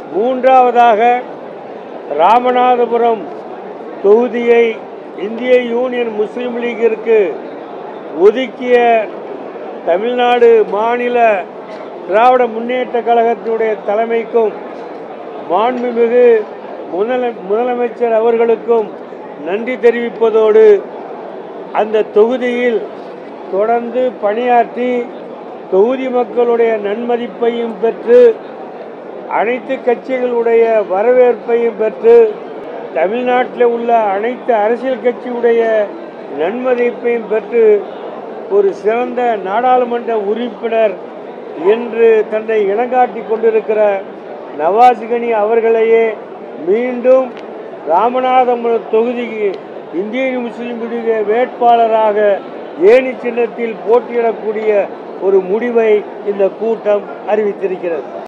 மூன்றாவதாக ராமநாதபுரம் தொகுதியை இந்திய யூனியன் முஸ்லீம் லீக்கிற்கு ஒதுக்கிய தமிழ்நாடு மாநில திராவிட முன்னேற்ற கழகத்தினுடைய தலைமைக்கும் மாண்புமிகு முதல முதலமைச்சர் அவர்களுக்கும் நன்றி தெரிவிப்பதோடு அந்த தொகுதியில் தொடர்ந்து பணியாற்றி தொகுதி மக்களுடைய நன்மதிப்பையும் பெற்று அனைத்து கட்சிகளுடைய வரவேற்பையும் பெற்று தமிழ்நாட்டில் உள்ள அனைத்து அரசியல் கட்சியுடைய நன்மதிப்பையும் பெற்று ஒரு சிறந்த நாடாளுமன்ற உறுப்பினர் என்று தன்னை இனங்காட்டி கொண்டிருக்கிற நவாஸ்கனி அவர்களையே மீண்டும் ராமநாதபுரம் தொகுதிக்கு இந்திய முஸ்லீம் லீக் வேட்பாளராக ஏணி சின்னத்தில் போட்டியிடக்கூடிய ஒரு முடிவை இந்த கூட்டம் அறிவித்திருக்கிறது